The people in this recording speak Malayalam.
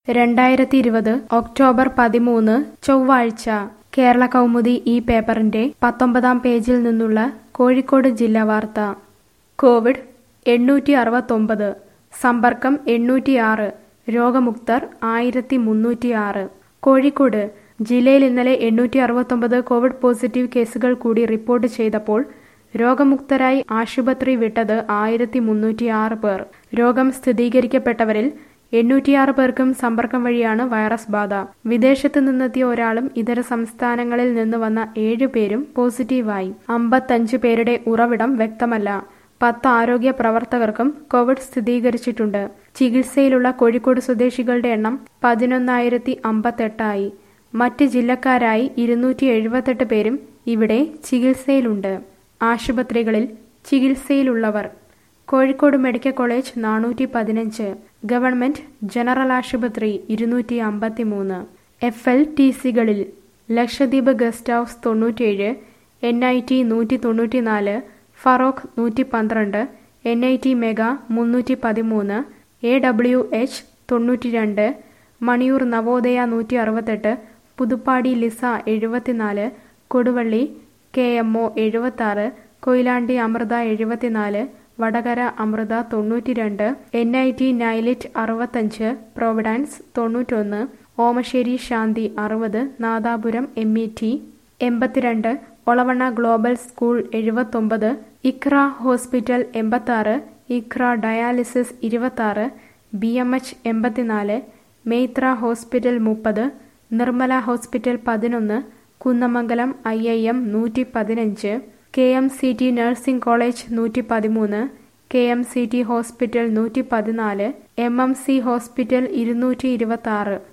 രണ്ടായിരത്തി ഇരുപത് ഒക്ടോബർ പതിമൂന്ന് ചൊവ്വാഴ്ച കേരള കൗമുദി ഈ പേപ്പറിന്റെ പത്തൊമ്പതാം പേജിൽ നിന്നുള്ള കോഴിക്കോട് ജില്ലാ വാർത്ത കോവിഡ് എണ്ണൂറ്റി അറുപത്തൊമ്പത് സമ്പർക്കം എണ്ണൂറ്റിയാറ് രോഗമുക്തർ ആയിരത്തി മുന്നൂറ്റിയാറ് കോഴിക്കോട് ജില്ലയിൽ ഇന്നലെ എണ്ണൂറ്റി അറുപത്തൊമ്പത് കോവിഡ് പോസിറ്റീവ് കേസുകൾ കൂടി റിപ്പോർട്ട് ചെയ്തപ്പോൾ രോഗമുക്തരായി ആശുപത്രി വിട്ടത് ആയിരത്തി മുന്നൂറ്റിയാറ് പേർ രോഗം സ്ഥിരീകരിക്കപ്പെട്ടവരിൽ എണ്ണൂറ്റിയാറ് പേർക്കും സമ്പർക്കം വഴിയാണ് വൈറസ് ബാധ വിദേശത്ത് നിന്നെത്തിയ ഒരാളും ഇതര സംസ്ഥാനങ്ങളിൽ നിന്ന് വന്ന ഏഴ് പേരും പോസിറ്റീവായി അമ്പത്തഞ്ച് പേരുടെ ഉറവിടം വ്യക്തമല്ല പത്ത് ആരോഗ്യ പ്രവർത്തകർക്കും കോവിഡ് സ്ഥിരീകരിച്ചിട്ടുണ്ട് ചികിത്സയിലുള്ള കോഴിക്കോട് സ്വദേശികളുടെ എണ്ണം പതിനൊന്നായിരത്തി അമ്പത്തെട്ടായി മറ്റ് ജില്ലക്കാരായി ഇരുന്നൂറ്റി എഴുപത്തെട്ട് പേരും ഇവിടെ ചികിത്സയിലുണ്ട് ആശുപത്രികളിൽ ചികിത്സയിലുള്ളവർ കോഴിക്കോട് മെഡിക്കൽ കോളേജ് നാനൂറ്റി പതിനഞ്ച് ഗവൺമെന്റ് ജനറൽ ആശുപത്രി ഇരുന്നൂറ്റി അമ്പത്തി മൂന്ന് എഫ് എൽ ടി സികളിൽ ലക്ഷദ്വീപ് ഗസ്റ്റ് ഹൗസ് തൊണ്ണൂറ്റിയേഴ് എൻ ഐ ടി നൂറ്റി തൊണ്ണൂറ്റിനാല് ഫറോക്ക് നൂറ്റി പന്ത്രണ്ട് എൻ ഐ ടി മെഗ മുന്നൂറ്റി പതിമൂന്ന് എ ഡബ്ല്യു എച്ച് തൊണ്ണൂറ്റി രണ്ട് മണിയൂർ നവോദയ നൂറ്റി അറുപത്തെട്ട് പുതുപ്പാടി ലിസ എഴുപത്തിനാല് കൊടുവള്ളി കെ എം ഒ എഴുപത്താറ് കൊയിലാണ്ടി അമൃത എഴുപത്തിനാല് വടകര അമൃത തൊണ്ണൂറ്റിരണ്ട് എൻ ഐ ടി നൈലിറ്റ് അറുപത്തഞ്ച് പ്രോവിഡൻസ് തൊണ്ണൂറ്റൊന്ന് ഓമശ്ശേരി ശാന്തി അറുപത് നാദാപുരം എം ഇ ടി എൺപത്തിരണ്ട് ഒളവണ്ണ ഗ്ലോബൽ സ്കൂൾ എഴുപത്തൊമ്പത് ഇക്ര ഹോസ്പിറ്റൽ എൺപത്താറ് ഇക്ര ഡയാലിസിസ് ഇരുപത്താറ് ബി എം എച്ച് എൺപത്തിനാല് മെയ്ത്ര ഹോസ്പിറ്റൽ മുപ്പത് നിർമ്മല ഹോസ്പിറ്റൽ പതിനൊന്ന് കുന്നമംഗലം ഐ ഐ എം നൂറ്റി പതിനഞ്ച് K M C T nursing college നൂറ്റി പതിമൂന്ന് K M C T hospital നൂറ്റി പതിനാല് എം എം സി ഹോസ്പിറ്റൽ ഇരുന്നൂറ്റി ഇരുപത്തി ആറ്